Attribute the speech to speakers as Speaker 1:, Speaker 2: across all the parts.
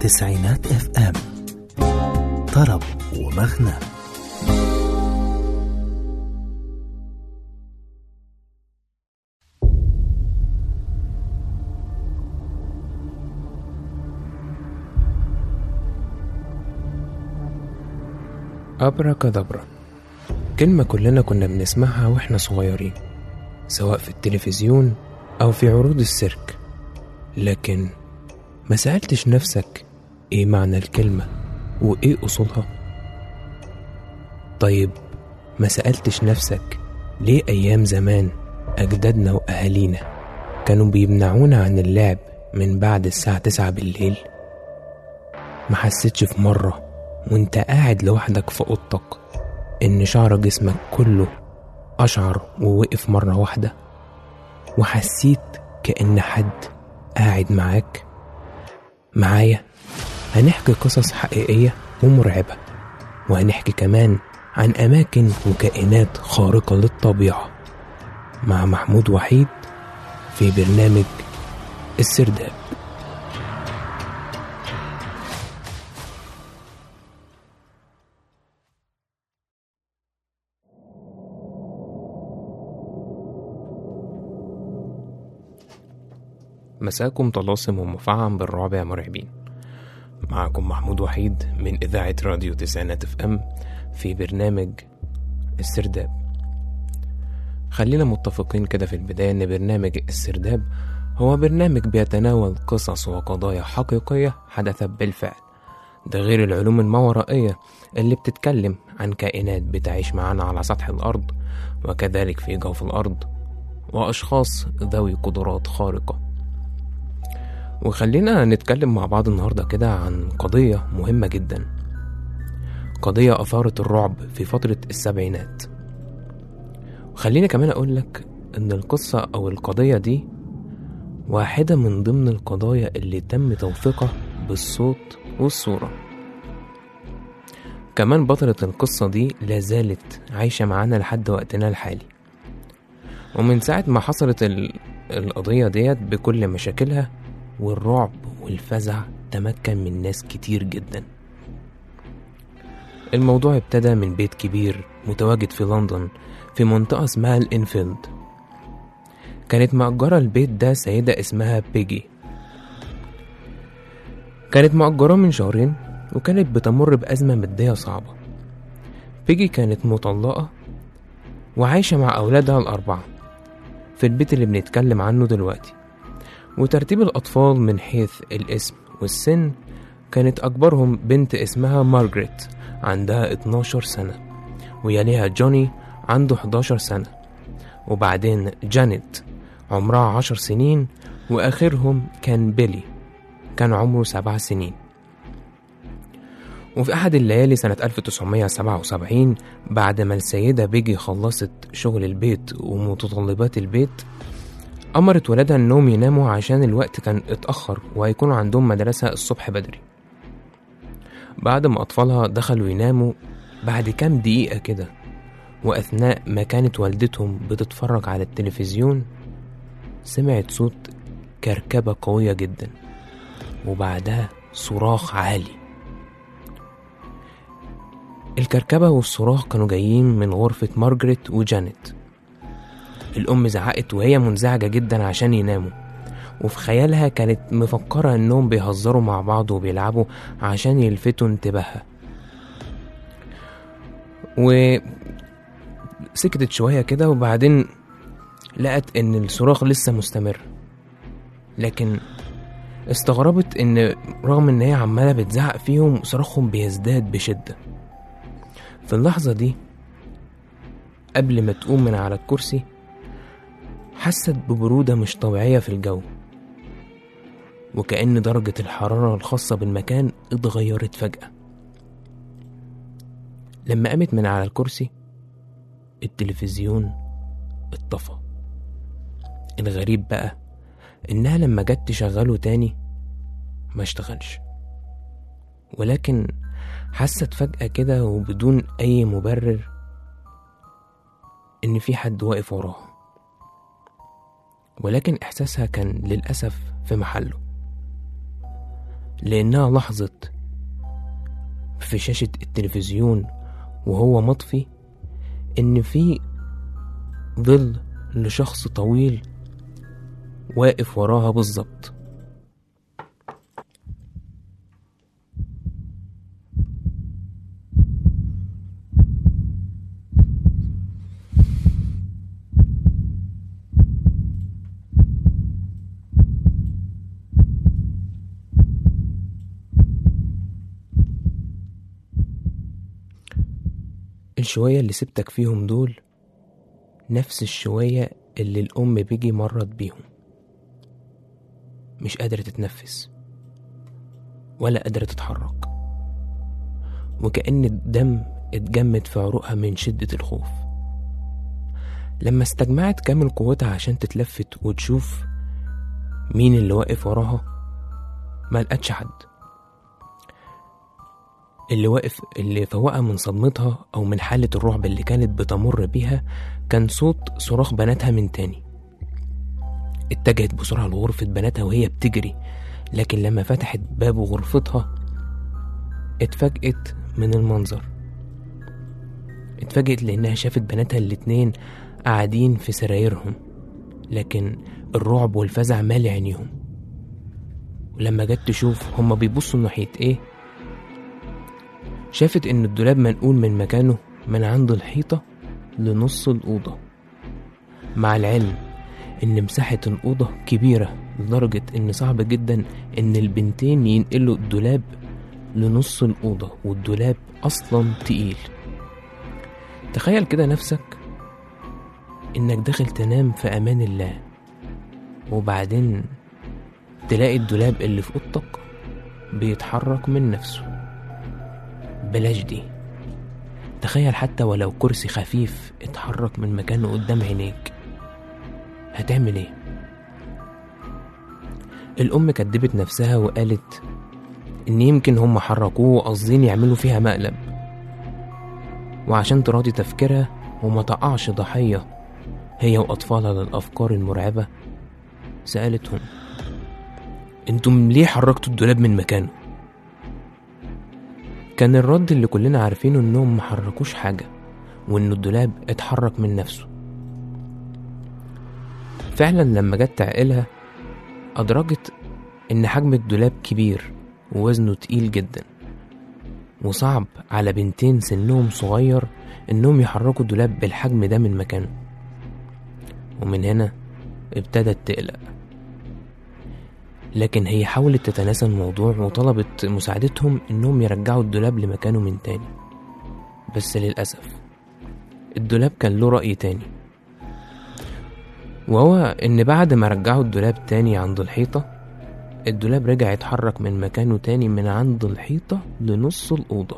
Speaker 1: تسعينات اف ام طرب ومغنى
Speaker 2: أبرا كدبرا كلمة كلنا كنا بنسمعها وإحنا صغيرين سواء في التلفزيون أو في عروض السيرك لكن ما سألتش نفسك إيه معنى الكلمة وإيه أصولها طيب ما سألتش نفسك ليه أيام زمان أجدادنا وأهالينا كانوا بيمنعونا عن اللعب من بعد الساعة تسعة بالليل ما حسيتش في مرة وانت قاعد لوحدك في اوضتك ان شعر جسمك كله اشعر ووقف مرة واحدة وحسيت كأن حد قاعد معاك معايا هنحكي قصص حقيقية ومرعبة وهنحكي كمان عن أماكن وكائنات خارقة للطبيعة مع محمود وحيد في برنامج السرداب مساكم طلاسم ومفعم بالرعب يا مرعبين معكم محمود وحيد من إذاعة راديو تسعينات اف ام في برنامج السرداب خلينا متفقين كده في البداية إن برنامج السرداب هو برنامج بيتناول قصص وقضايا حقيقية حدثت بالفعل ده غير العلوم الماورائية اللي بتتكلم عن كائنات بتعيش معانا على سطح الأرض وكذلك في جوف الأرض وأشخاص ذوي قدرات خارقة وخلينا نتكلم مع بعض النهاردة كده عن قضية مهمة جدا قضية أثارت الرعب في فترة السبعينات وخليني كمان أقولك إن القصة أو القضية دي واحدة من ضمن القضايا اللي تم توثيقها بالصوت والصورة كمان بطلة القصة دي لازالت عايشة معانا لحد وقتنا الحالي ومن ساعة ما حصلت ال- القضية ديت بكل مشاكلها والرعب والفزع تمكن من ناس كتير جدا الموضوع ابتدى من بيت كبير متواجد في لندن في منطقة اسمها الإنفيلد كانت مأجرة البيت ده سيدة اسمها بيجي كانت مأجراه من شهرين وكانت بتمر بأزمة مادية صعبة بيجي كانت مطلقة وعايشة مع أولادها الأربعة في البيت اللي بنتكلم عنه دلوقتي وترتيب الأطفال من حيث الاسم والسن كانت أكبرهم بنت اسمها مارجريت عندها 12 سنة ويليها جوني عنده 11 سنة وبعدين جانيت عمرها 10 سنين وآخرهم كان بيلي كان عمره سبع سنين وفي أحد الليالي سنة 1977 بعد ما السيدة بيجي خلصت شغل البيت ومتطلبات البيت أمرت ولادها إنهم يناموا عشان الوقت كان اتأخر وهيكونوا عندهم مدرسة الصبح بدري بعد ما أطفالها دخلوا يناموا بعد كام دقيقة كده وأثناء ما كانت والدتهم بتتفرج على التلفزيون سمعت صوت كركبة قوية جدا وبعدها صراخ عالي الكركبة والصراخ كانوا جايين من غرفة مارجريت وجانيت الأم زعقت وهي منزعجة جدا عشان يناموا وفي خيالها كانت مفكرة إنهم بيهزروا مع بعض وبيلعبوا عشان يلفتوا انتباهها وسكتت شوية كده وبعدين لقت إن الصراخ لسه مستمر لكن استغربت إن رغم إن هي عمالة بتزعق فيهم صراخهم بيزداد بشدة في اللحظة دي قبل ما تقوم من على الكرسي حست ببرودة مش طبيعية في الجو وكأن درجة الحرارة الخاصة بالمكان اتغيرت فجأة لما قامت من على الكرسي التلفزيون اتطفى الغريب بقى إنها لما جت تشغله تاني ما اشتغلش ولكن حست فجأة كده وبدون أي مبرر إن في حد واقف وراها ولكن إحساسها كان للأسف في محله لأنها لاحظت في شاشة التلفزيون وهو مطفي إن في ظل لشخص طويل واقف وراها بالظبط الشوية اللي سبتك فيهم دول نفس الشوية اللي الأم بيجي مرت بيهم مش قادرة تتنفس ولا قادرة تتحرك وكأن الدم اتجمد في عروقها من شدة الخوف لما استجمعت كامل قوتها عشان تتلفت وتشوف مين اللي واقف وراها ما لقتش حد اللي واقف اللي فوقها من صدمتها أو من حالة الرعب اللي كانت بتمر بيها كان صوت صراخ بناتها من تاني اتجهت بسرعة لغرفة بناتها وهي بتجري لكن لما فتحت باب غرفتها اتفاجئت من المنظر اتفاجئت لأنها شافت بناتها الاتنين قاعدين في سرايرهم لكن الرعب والفزع مالي عينيهم ولما جت تشوف هما بيبصوا ناحية ايه شافت إن الدولاب منقول من مكانه من عند الحيطة لنص الأوضة مع العلم إن مساحة الأوضة كبيرة لدرجة إن صعب جدا إن البنتين ينقلوا الدولاب لنص الأوضة والدولاب أصلا تقيل تخيل كده نفسك إنك داخل تنام في أمان الله وبعدين تلاقي الدولاب اللي في أوضتك بيتحرك من نفسه بلاش دي تخيل حتى ولو كرسي خفيف اتحرك من مكانه قدام عينيك هتعمل ايه الأم كدبت نفسها وقالت إن يمكن هم حركوه قاصدين يعملوا فيها مقلب وعشان تراضي تفكيرها وما تقعش ضحية هي وأطفالها للأفكار المرعبة سألتهم انتم ليه حركتوا الدولاب من مكانه كان الرد اللي كلنا عارفينه انهم محركوش حاجة وان الدولاب اتحرك من نفسه فعلا لما جت تعقلها أدركت إن حجم الدولاب كبير ووزنه تقيل جدا وصعب على بنتين سنهم صغير إنهم يحركوا الدولاب بالحجم ده من مكانه ومن هنا ابتدت تقلق لكن هي حاولت تتناسى الموضوع وطلبت مساعدتهم إنهم يرجعوا الدولاب لمكانه من تاني بس للأسف الدولاب كان له رأي تاني وهو إن بعد ما رجعوا الدولاب تاني عند الحيطة الدولاب رجع يتحرك من مكانه تاني من عند الحيطة لنص الأوضة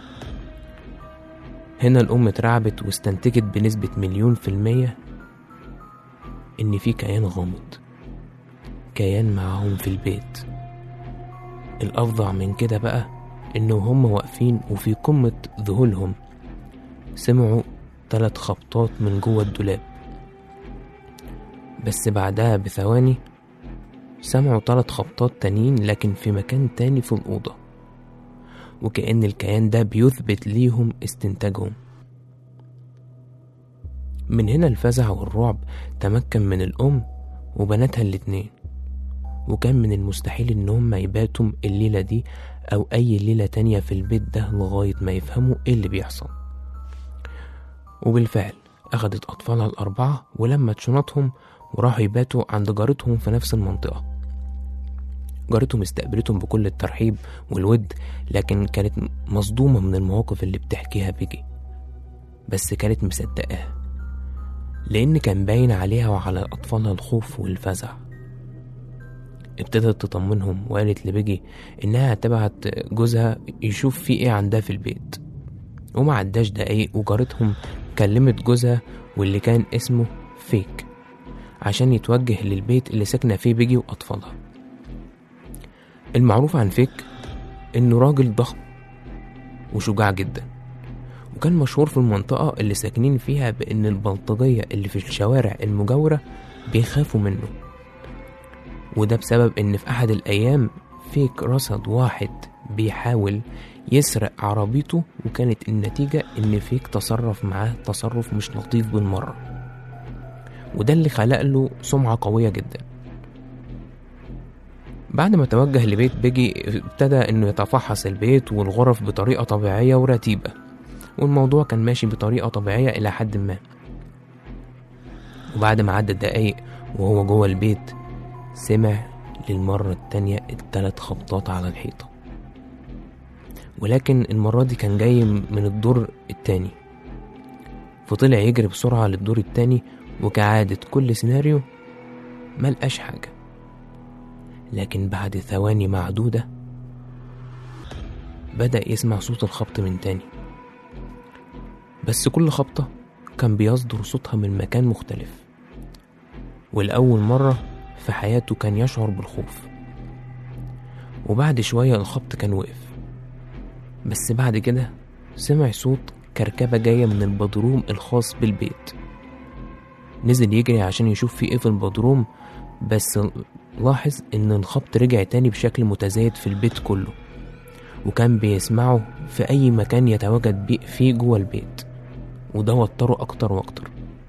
Speaker 2: هنا الأم اترعبت واستنتجت بنسبة مليون في المية إن في كيان غامض كيان معاهم في البيت الأفظع من كده بقى إنه هم واقفين وفي قمة ذهولهم سمعوا تلات خبطات من جوه الدولاب بس بعدها بثواني سمعوا تلات خبطات تانيين لكن في مكان تاني في الأوضة وكأن الكيان ده بيثبت ليهم استنتاجهم من هنا الفزع والرعب تمكن من الأم وبناتها الاتنين وكان من المستحيل إن هما يباتوا الليلة دي أو أي ليلة تانية في البيت ده لغاية ما يفهموا إيه اللي بيحصل وبالفعل أخدت أطفالها الأربعة ولمت شنطهم وراحوا يباتوا عند جارتهم في نفس المنطقة جارتهم استقبلتهم بكل الترحيب والود لكن كانت مصدومة من المواقف اللي بتحكيها بيجي بس كانت مصدقاها لأن كان باين عليها وعلى أطفالها الخوف والفزع ابتدت تطمنهم وقالت لبيجي إنها هتبعت جوزها يشوف في إيه عندها في البيت وما عداش دقايق وجارتهم كلمت جوزها واللي كان اسمه فيك عشان يتوجه للبيت اللي ساكنة فيه بيجي وأطفالها المعروف عن فيك إنه راجل ضخم وشجاع جدا وكان مشهور في المنطقة اللي ساكنين فيها بإن البلطجية اللي في الشوارع المجاورة بيخافوا منه وده بسبب إن في أحد الأيام فيك رصد واحد بيحاول يسرق عربيته وكانت النتيجة إن فيك تصرف معاه تصرف مش لطيف بالمرة وده اللي خلق له سمعة قوية جدا بعد ما توجه لبيت بيجي ابتدى انه يتفحص البيت والغرف بطريقة طبيعية ورتيبة والموضوع كان ماشي بطريقة طبيعية إلى حد ما وبعد ما عدت دقايق وهو جوه البيت سمع للمرة التانية التلات خبطات على الحيطة ولكن المرة دي كان جاي من الدور التاني فطلع يجري بسرعة للدور التاني وكعادة كل سيناريو ملقاش حاجة لكن بعد ثواني معدودة بدأ يسمع صوت الخبط من تاني بس كل خبطة كان بيصدر صوتها من مكان مختلف والأول مرة في حياته كان يشعر بالخوف وبعد شوية الخبط كان وقف بس بعد كده سمع صوت كركبة جاية من البدروم الخاص بالبيت نزل يجري عشان يشوف في ايه في البدروم بس لاحظ ان الخبط رجع تاني بشكل متزايد في البيت كله وكان بيسمعه في اي مكان يتواجد بيه فيه جوه البيت وده وتره اكتر واكتر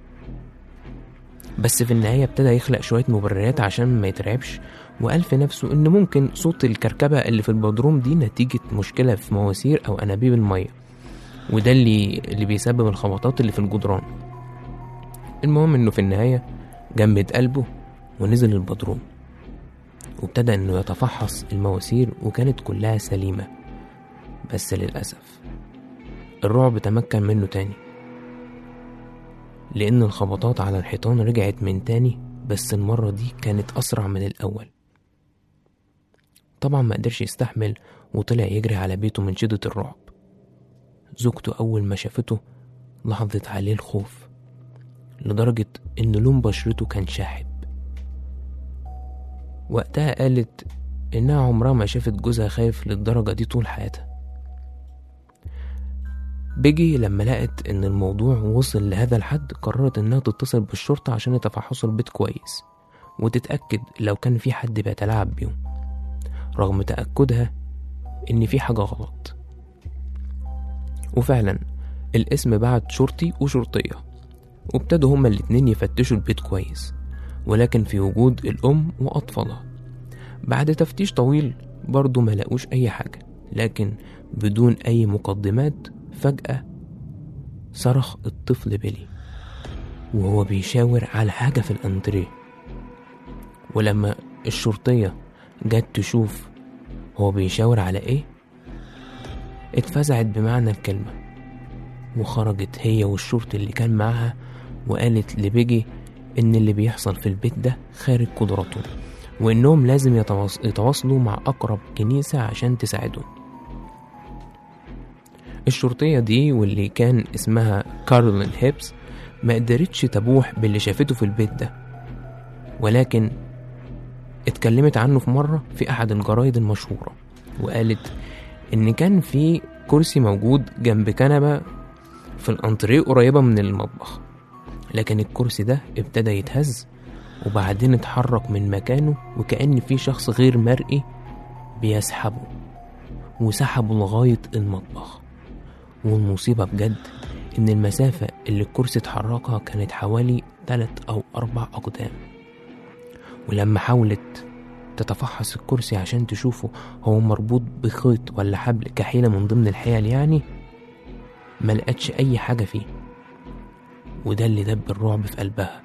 Speaker 2: بس في النهاية ابتدى يخلق شوية مبررات عشان ما يترعبش وقال في نفسه إن ممكن صوت الكركبة اللي في البدروم دي نتيجة مشكلة في مواسير أو أنابيب المية وده اللي اللي بيسبب الخبطات اللي في الجدران المهم إنه في النهاية جمد قلبه ونزل البدروم وابتدى إنه يتفحص المواسير وكانت كلها سليمة بس للأسف الرعب تمكن منه تاني لأن الخبطات على الحيطان رجعت من تاني بس المرة دي كانت أسرع من الأول طبعا ما قدرش يستحمل وطلع يجري على بيته من شدة الرعب زوجته أول ما شافته لاحظت عليه الخوف لدرجة إن لون بشرته كان شاحب وقتها قالت إنها عمرها ما شافت جوزها خايف للدرجة دي طول حياتها بيجي لما لقت إن الموضوع وصل لهذا الحد قررت إنها تتصل بالشرطة عشان يتفحصوا البيت كويس وتتأكد لو كان في حد بيتلاعب بيهم رغم تأكدها إن في حاجة غلط وفعلا الاسم بعت شرطي وشرطية وابتدوا هما الاتنين يفتشوا البيت كويس ولكن في وجود الأم وأطفالها بعد تفتيش طويل برضه ما لقوش أي حاجة لكن بدون أي مقدمات فجأة صرخ الطفل بيلي وهو بيشاور على حاجة في الأنتريه ولما الشرطية جت تشوف هو بيشاور على ايه اتفزعت بمعنى الكلمة وخرجت هي والشرطي اللي كان معاها وقالت لبيجي ان اللي بيحصل في البيت ده خارج قدرته وانهم لازم يتواص- يتواصلوا مع اقرب كنيسة عشان تساعدهم الشرطية دي واللي كان اسمها كارولين هيبس ما قدرتش تبوح باللي شافته في البيت ده ولكن اتكلمت عنه في مرة في أحد الجرايد المشهورة وقالت إن كان في كرسي موجود جنب كنبة في الأنتريه قريبة من المطبخ لكن الكرسي ده ابتدى يتهز وبعدين اتحرك من مكانه وكأن في شخص غير مرئي بيسحبه وسحبه لغاية المطبخ والمصيبة بجد إن المسافة اللي الكرسي اتحركها كانت حوالي تلات أو أربع أقدام ولما حاولت تتفحص الكرسي عشان تشوفه هو مربوط بخيط ولا حبل كحيلة من ضمن الحيل يعني ما لقتش أي حاجة فيه وده اللي دب الرعب في قلبها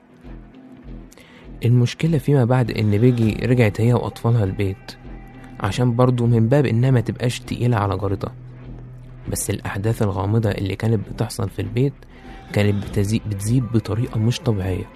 Speaker 2: المشكلة فيما بعد إن بيجي رجعت هي وأطفالها البيت عشان برضو من باب إنها ما تبقاش تقيلة على جارتها بس الأحداث الغامضة اللي كانت بتحصل في البيت كانت بتزيد, بتزيد بطريقة مش طبيعية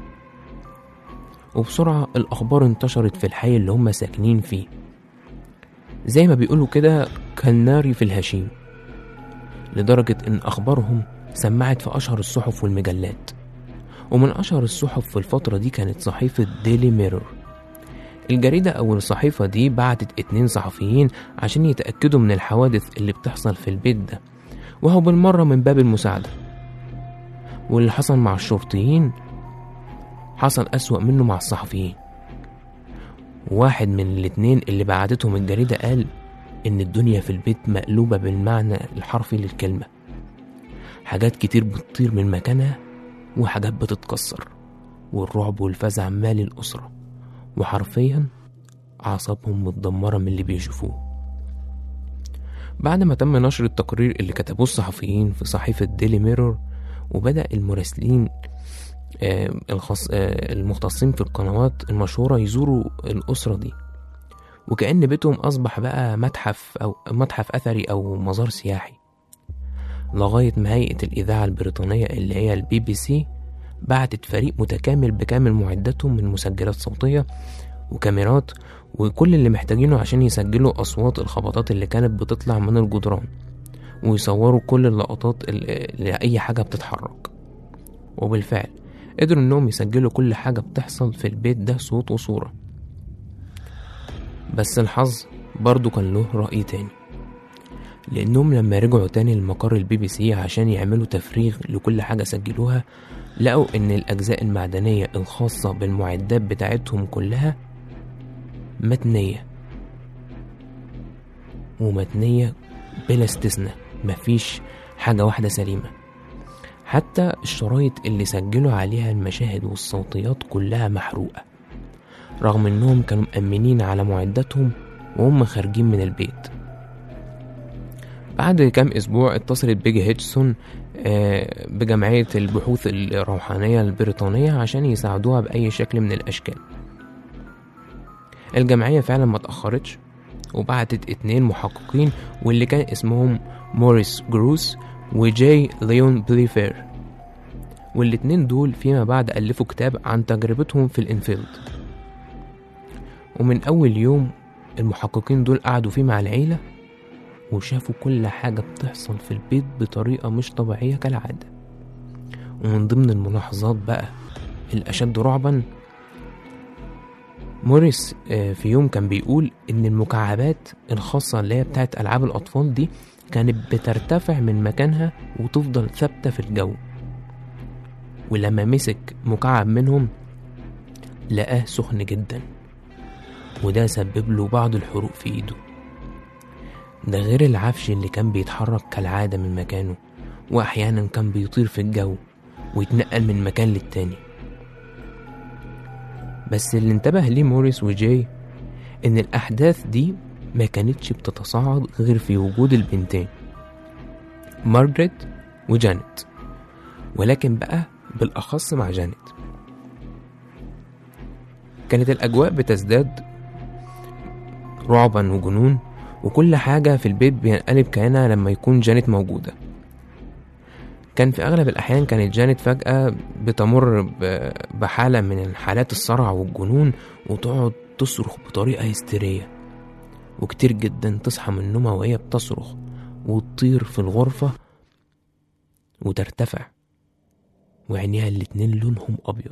Speaker 2: وبسرعة الأخبار انتشرت في الحي اللي هم ساكنين فيه زي ما بيقولوا كده كان ناري في الهشيم لدرجة إن أخبارهم سمعت في أشهر الصحف والمجلات ومن أشهر الصحف في الفترة دي كانت صحيفة ديلي ميرور الجريدة أو الصحيفة دي بعتت اتنين صحفيين عشان يتأكدوا من الحوادث اللي بتحصل في البيت ده وهو بالمرة من باب المساعدة واللي حصل مع الشرطيين حصل أسوأ منه مع الصحفيين واحد من الاتنين اللي بعتتهم الجريدة قال إن الدنيا في البيت مقلوبة بالمعنى الحرفي للكلمة حاجات كتير بتطير من مكانها وحاجات بتتكسر والرعب والفزع مالي الأسرة وحرفيا أعصابهم متدمرة من اللي بيشوفوه بعد ما تم نشر التقرير اللي كتبوه الصحفيين في صحيفة ديلي ميرور وبدأ المراسلين آه، الخاص آه، المختصين في القنوات المشهورة يزوروا الأسرة دي وكأن بيتهم أصبح بقى متحف أو متحف أثري أو مزار سياحي لغاية ما هيئة الإذاعة البريطانية اللي هي البي بي سي بعتت فريق متكامل بكامل معداتهم من مسجلات صوتية وكاميرات وكل اللي محتاجينه عشان يسجلوا أصوات الخبطات اللي كانت بتطلع من الجدران ويصوروا كل اللقطات ال- لأي حاجة بتتحرك وبالفعل قدروا إنهم يسجلوا كل حاجة بتحصل في البيت ده صوت وصورة بس الحظ برضو كان له رأي تاني لأنهم لما رجعوا تاني لمقر البي بي سي عشان يعملوا تفريغ لكل حاجة سجلوها لقوا إن الأجزاء المعدنية الخاصة بالمعدات بتاعتهم كلها متنية ومتنية بلا استثناء مفيش حاجة واحدة سليمة حتى الشرايط اللي سجلوا عليها المشاهد والصوتيات كلها محروقة رغم انهم كانوا مأمنين على معداتهم وهم خارجين من البيت بعد كام اسبوع اتصلت بيجي هيتشسون آه، بجمعية البحوث الروحانية البريطانية عشان يساعدوها بأي شكل من الأشكال الجمعية فعلا ما تأخرتش وبعتت اتنين محققين واللي كان اسمهم موريس جروس وجاي ليون بليفير والاتنين دول فيما بعد ألفوا كتاب عن تجربتهم في الإنفيلد ومن أول يوم المحققين دول قعدوا فيه مع العيلة وشافوا كل حاجة بتحصل في البيت بطريقة مش طبيعية كالعادة ومن ضمن الملاحظات بقى الأشد رعبا موريس آه، في يوم كان بيقول إن المكعبات الخاصة اللي هي بتاعت ألعاب الأطفال دي كانت بترتفع من مكانها وتفضل ثابتة في الجو ولما مسك مكعب منهم لقاه سخن جدا وده سبب له بعض الحروق في ايده ده غير العفش اللي كان بيتحرك كالعادة من مكانه وأحيانا كان بيطير في الجو ويتنقل من مكان للتاني بس اللي انتبه ليه موريس وجاي إن الأحداث دي ما كانتش بتتصاعد غير في وجود البنتين مارجريت وجانيت ولكن بقى بالأخص مع جانيت كانت الأجواء بتزداد رعبا وجنون وكل حاجة في البيت بينقلب كأنها لما يكون جانيت موجودة كان في أغلب الأحيان كانت جانيت فجأة بتمر ب- بحالة من حالات الصرع والجنون وتقعد تصرخ بطريقة هستيرية وكتير جدا تصحى من نومها وهي بتصرخ وتطير في الغرفة وترتفع وعينيها الاتنين لونهم أبيض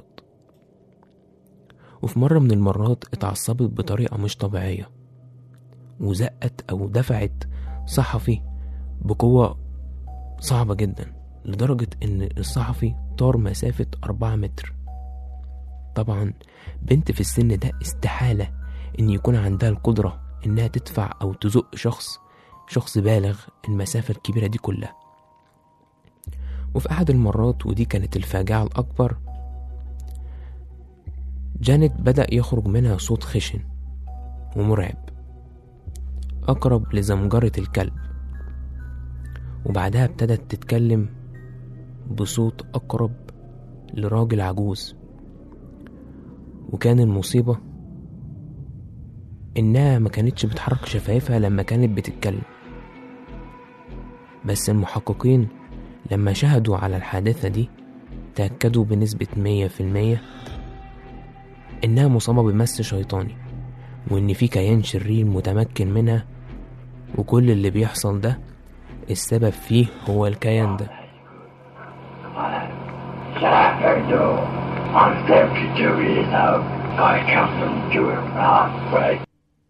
Speaker 2: وفي مرة من المرات اتعصبت بطريقة مش طبيعية وزقت أو دفعت صحفي بقوة صعبة جدا لدرجة إن الصحفي طار مسافة أربعة متر طبعا بنت في السن ده استحالة إن يكون عندها القدرة إنها تدفع أو تزق شخص شخص بالغ المسافة الكبيرة دي كلها وفي أحد المرات ودي كانت الفاجعة الأكبر جانيت بدأ يخرج منها صوت خشن ومرعب أقرب لزمجرة الكلب وبعدها ابتدت تتكلم بصوت أقرب لراجل عجوز وكان المصيبة إنها ما كانتش بتحرك شفايفها لما كانت بتتكلم بس المحققين لما شهدوا على الحادثة دي تأكدوا بنسبة مية في المية إنها مصابة بمس شيطاني وإن في كيان شرير متمكن منها وكل اللي بيحصل ده السبب فيه هو الكيان ده
Speaker 3: Sacramento, I'm going to do it out. I come from doing heartbreak.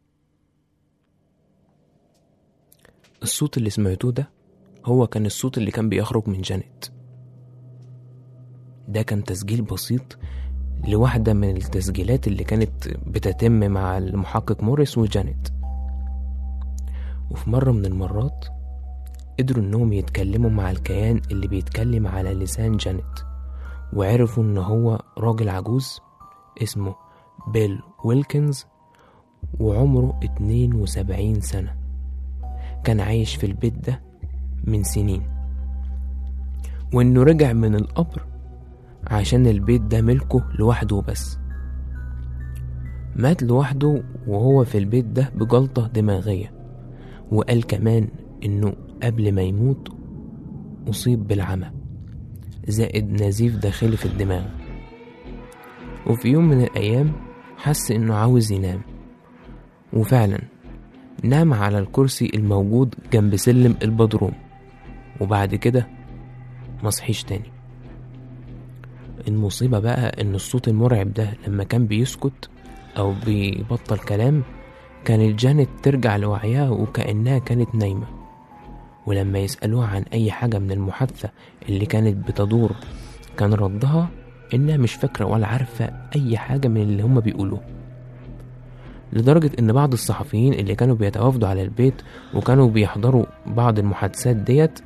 Speaker 2: الصوت اللي سمعتوه ده هو كان الصوت اللي كان بيخرج من جانيت ده كان تسجيل بسيط لواحدة من التسجيلات اللي كانت بتتم مع المحقق موريس وجانيت وفي مرة من المرات قدروا انهم يتكلموا مع الكيان اللي بيتكلم على لسان جانيت وعرفوا ان هو راجل عجوز اسمه بيل ويلكنز وعمره 72 سنة كان عايش في البيت ده من سنين وانه رجع من القبر عشان البيت ده ملكه لوحده بس مات لوحده وهو في البيت ده بجلطة دماغية وقال كمان انه قبل ما يموت أصيب بالعمى زائد نزيف داخلي في الدماغ وفي يوم من الأيام حس إنه عاوز ينام وفعلا نام على الكرسي الموجود جنب سلم البدروم وبعد كده مصحيش تاني المصيبة بقى إن الصوت المرعب ده لما كان بيسكت أو بيبطل كلام كانت جانت ترجع لوعيها وكأنها كانت نايمة ولما يسألوها عن أي حاجة من المحادثة اللي كانت بتدور كان ردها إنها مش فاكرة ولا عارفة أي حاجة من اللي هما بيقولوه لدرجة إن بعض الصحفيين اللي كانوا بيتوافدوا على البيت وكانوا بيحضروا بعض المحادثات ديت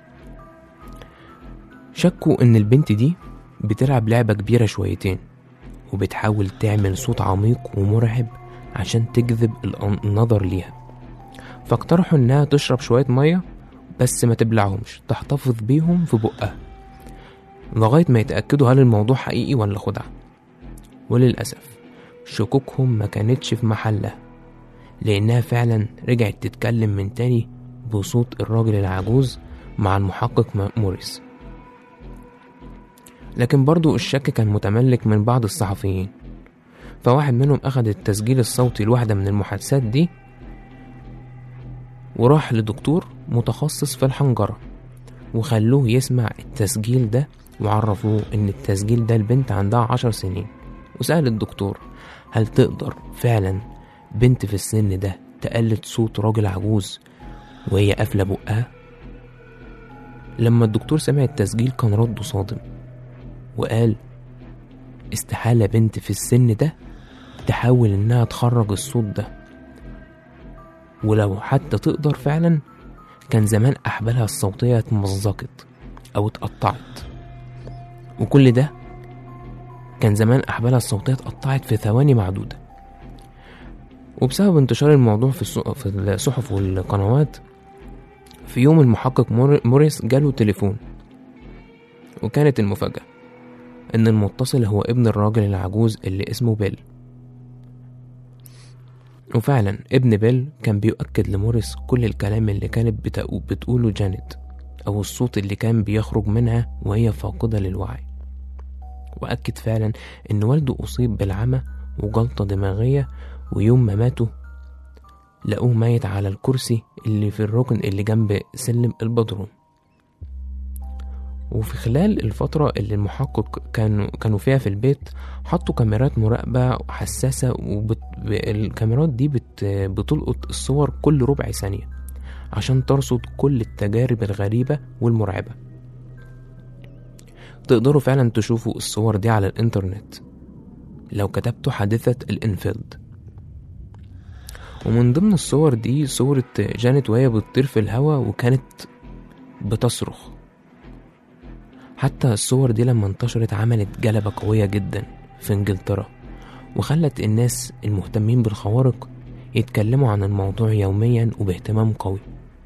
Speaker 2: شكوا إن البنت دي بتلعب لعبة كبيرة شويتين وبتحاول تعمل صوت عميق ومرعب عشان تجذب الأن- النظر ليها فاقترحوا إنها تشرب شوية مية بس ما تبلعهمش تحتفظ بيهم في بقها لغاية ما يتأكدوا هل الموضوع حقيقي ولا خدعة وللأسف شكوكهم ما كانتش في محلها لأنها فعلا رجعت تتكلم من تاني بصوت الراجل العجوز مع المحقق م- موريس لكن برضو الشك كان متملك من بعض الصحفيين فواحد منهم أخد التسجيل الصوتي لواحدة من المحادثات دي وراح لدكتور متخصص في الحنجرة وخلوه يسمع التسجيل ده وعرفوه إن التسجيل ده البنت عندها عشر سنين وسأل الدكتور هل تقدر فعلا بنت في السن ده تقلد صوت راجل عجوز وهي قافلة بقها لما الدكتور سمع التسجيل كان رده صادم وقال استحالة بنت في السن ده تحاول إنها تخرج الصوت ده ولو حتى تقدر فعلا كان زمان أحبالها الصوتية اتمزقت أو اتقطعت وكل ده كان زمان أحبالها الصوتية اتقطعت في ثواني معدودة وبسبب انتشار الموضوع في الص- في الصحف والقنوات في يوم المحقق مور- موريس جاله تليفون وكانت المفاجأة إن المتصل هو ابن الراجل العجوز اللي اسمه بيل وفعلا ابن بيل كان بيؤكد لموريس كل الكلام اللي كانت بتقو- بتقوله جانيت أو الصوت اللي كان بيخرج منها وهي فاقدة للوعي وأكد فعلا إن والده أصيب بالعمى وجلطة دماغية ويوم ما ماتوا لقوه ميت على الكرسي اللي في الركن اللي جنب سلم البدروم وفي خلال الفترة اللي المحقق كانوا كانوا فيها في البيت حطوا كاميرات مراقبة حساسة والكاميرات دي بت بتلقط الصور كل ربع ثانية عشان ترصد كل التجارب الغريبة والمرعبة تقدروا فعلا تشوفوا الصور دي على الانترنت لو كتبتوا حادثة الانفيلد ومن ضمن الصور دي صورة جانت وهي بتطير في الهوا وكانت بتصرخ حتى الصور دي لما انتشرت عملت جلبة قوية جدا في انجلترا وخلت الناس المهتمين بالخوارق يتكلموا عن الموضوع يوميا وباهتمام قوي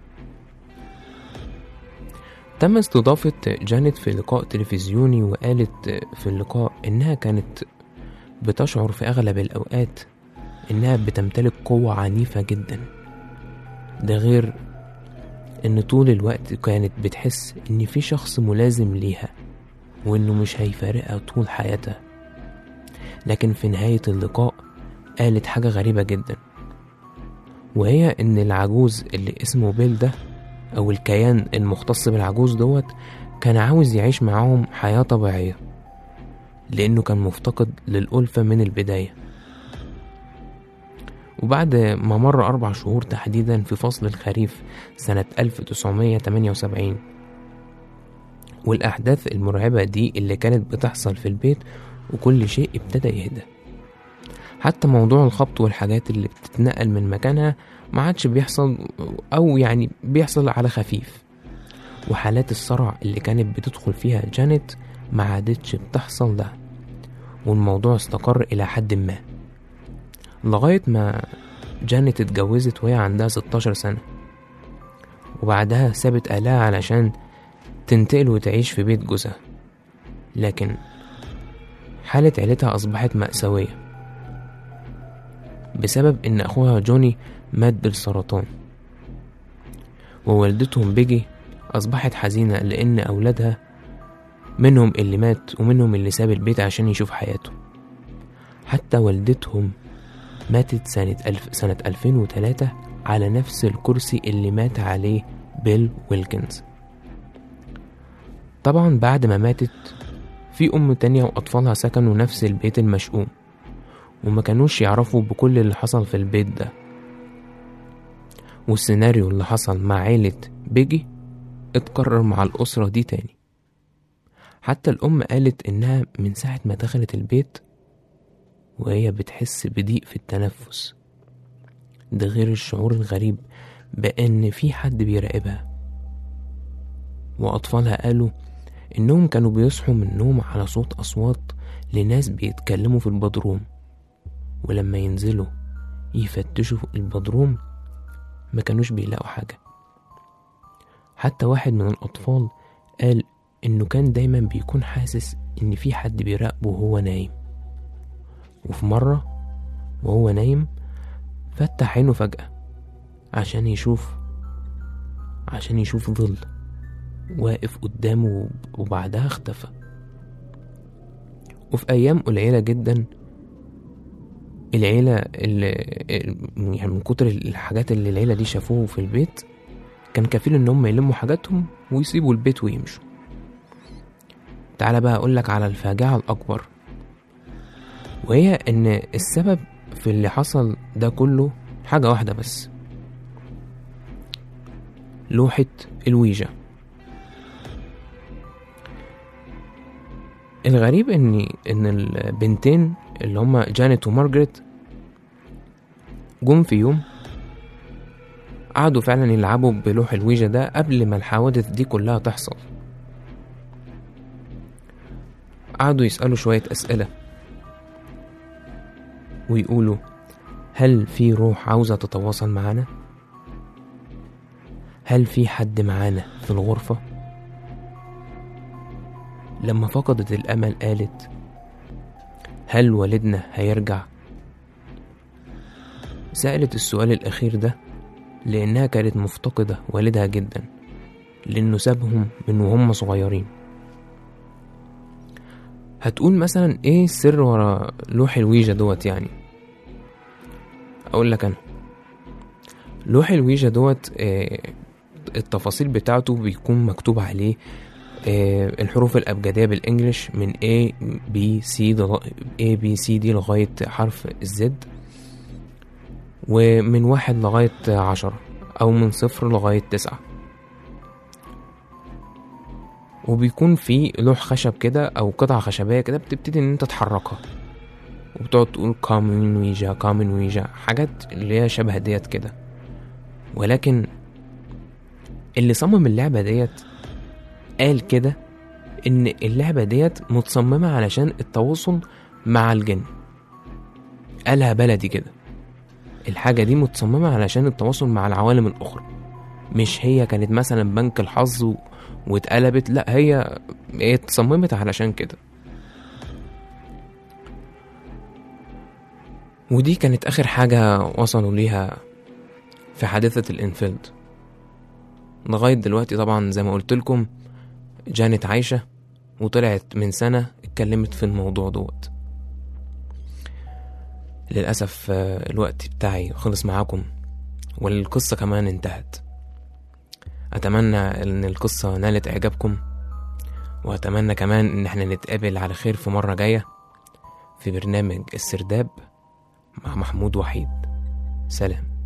Speaker 2: تم استضافة جانيت في لقاء تلفزيوني وقالت في اللقاء إنها كانت بتشعر في أغلب الأوقات إنها بتمتلك قوة عنيفة جدا ده غير إن طول الوقت كانت بتحس إن في شخص ملازم ليها وإنه مش هيفارقها طول حياتها لكن في نهاية اللقاء قالت حاجة غريبة جدا وهي إن العجوز اللي اسمه بيل ده أو الكيان المختص بالعجوز دوت كان عاوز يعيش معاهم حياة طبيعية لأنه كان مفتقد للألفة من البداية وبعد ما مر أربع شهور تحديدا في فصل الخريف سنة 1978 والأحداث المرعبة دي اللي كانت بتحصل في البيت وكل شيء ابتدى يهدى حتى موضوع الخبط والحاجات اللي بتتنقل من مكانها ما عادش بيحصل أو يعني بيحصل على خفيف وحالات الصرع اللي كانت بتدخل فيها جانيت ما عادتش بتحصل ده والموضوع استقر إلى حد ما لغاية ما جانيت اتجوزت وهي عندها 16 سنة وبعدها سابت أهلها علشان تنتقل وتعيش في بيت جوزها لكن حالة عيلتها أصبحت مأساوية بسبب إن أخوها جوني مات بالسرطان ووالدتهم بيجي أصبحت حزينة لأن أولادها منهم اللي مات ومنهم اللي ساب البيت عشان يشوف حياته حتى والدتهم ماتت سنة, ألف سنة 2003 على نفس الكرسي اللي مات عليه بيل ويلكنز طبعا بعد ما ماتت في أم تانية وأطفالها سكنوا نفس البيت المشؤوم وما كانوش يعرفوا بكل اللي حصل في البيت ده والسيناريو اللي حصل مع عيلة بيجي اتكرر مع الأسرة دي تاني حتى الأم قالت إنها من ساعة ما دخلت البيت وهي بتحس بضيق في التنفس ده غير الشعور الغريب بأن في حد بيراقبها وأطفالها قالوا إنهم كانوا بيصحوا من النوم على صوت أصوات لناس بيتكلموا في البدروم ولما ينزلوا يفتشوا البدروم ما كانوش بيلاقوا حاجة حتى واحد من الأطفال قال إنه كان دايما بيكون حاسس إن في حد بيراقبه وهو نايم وفي مرة وهو نايم فتح عينه فجأة عشان يشوف عشان يشوف ظل واقف قدامه وبعدها اختفى وفي أيام قليلة جدا العيلة اللي يعني من كتر الحاجات اللي العيلة دي شافوه في البيت كان كفيل ان هم يلموا حاجاتهم ويسيبوا البيت ويمشوا تعالى بقى اقولك على الفاجعة الاكبر وهي ان السبب في اللي حصل ده كله حاجة واحدة بس لوحة الويجا الغريب ان ان البنتين اللي هما جانيت ومارجريت جم في يوم قعدوا فعلا يلعبوا بلوح الويجا ده قبل ما الحوادث دي كلها تحصل قعدوا يسألوا شوية أسئلة ويقولوا هل في روح عاوزة تتواصل معانا؟ هل في حد معانا في الغرفة؟ لما فقدت الأمل قالت هل والدنا هيرجع؟ سألت السؤال الأخير ده لأنها كانت مفتقدة والدها جدا لأنه سابهم من وهم صغيرين هتقول مثلا ايه السر ورا لوح الويجا دوت يعني اقول لك انا لوح الويجا دوت آه التفاصيل بتاعته بيكون مكتوب عليه آه الحروف الأبجدية بالإنجليش من A B C A B C D لغاية حرف الزد ومن واحد لغاية عشرة أو من صفر لغاية تسعة وبيكون في لوح خشب كده أو قطعة خشبية كده بتبتدي إن أنت تحركها وبتقعد تقول كامن ويجا كامن ويجا حاجات اللي هي شبه ديت كده ولكن اللي صمم اللعبة ديت قال كده إن اللعبة ديت متصممة علشان التواصل مع الجن قالها بلدي كده الحاجة دي متصممة علشان التواصل مع العوالم الأخرى مش هي كانت مثلا بنك الحظ و... واتقلبت لا هي هي اتصممت علشان كده ودي كانت آخر حاجة وصلوا ليها في حادثة الإنفيلد لغاية دلوقتي طبعا زي ما قلت لكم جانت عايشة وطلعت من سنة اتكلمت في الموضوع دوت للأسف الوقت بتاعي خلص معاكم والقصة كمان انتهت أتمنى إن القصة نالت إعجابكم وأتمنى كمان إن احنا نتقابل على خير في مرة جاية في برنامج السرداب مع محمود وحيد سلام